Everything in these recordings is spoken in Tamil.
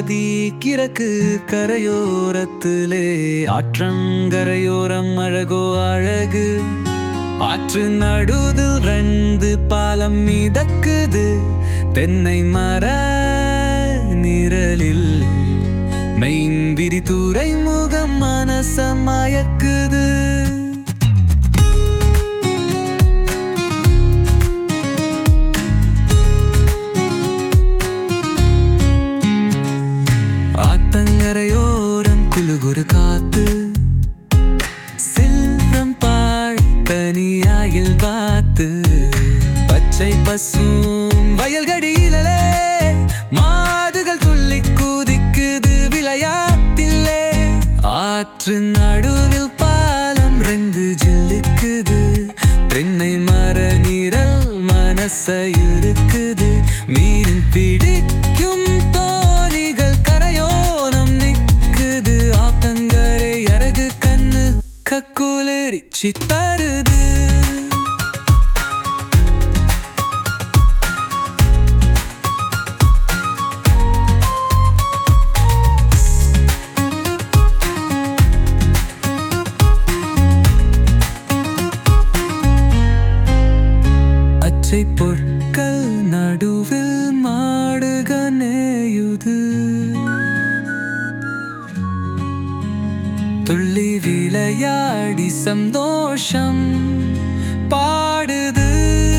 நதி கிழக்கு கரையோரத்திலே ஆற்றங்கரையோரம் அழகோ அழகு ஆற்று நடுதில் ரெண்டு பாலம் மிதக்குது தென்னை மர நிழலில் மெய்ந்திரி துறைமுகம் மனச மயக்குது ஆத்தங்கரையோரம் குலுகுரு காத்து சில்லம் பாழ் தனியாயில் பார்த்து பச்சை பசும் வயல்கடியிலே மாடுகள் துள்ளி குதிக்குது விளையாட்டிலே ஆற்று நடுவில் பாலம் ரெண்டு ஜில்லுக்குது தென்னை மர நிரல் மனச இருக்குது மீன் பிடிக்கும் தோணிகள் கரையோரம் நிக்குது ஆத்தங்கரை அழகு கண்ணு கக்குளிரிச்சி தருது அச்சை பொற்கள் நடுவில் மாடுக நேயுது துள்ளி விளையாடி சந்தோஷம் பாடுது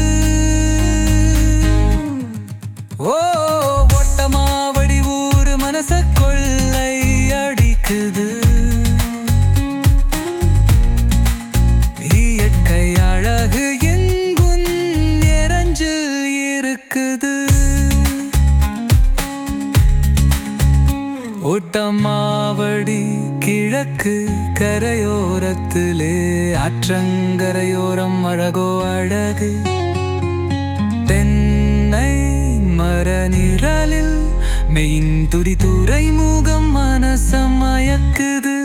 ஓ ஒட்டமாவடி ஊரு மனச கொள்ளை அடிக்குது இயற்கை அழகு எங்கும் நிறைஞ்சு இருக்குது ஓட்டமாவடி கிழக்கு கரையோரத்திலே ஆற்றங்கரையோரம் அழகோ அழகு தென்னை மர நிழலில் மெயின் துடி துறைமுகம் மனச மயக்குது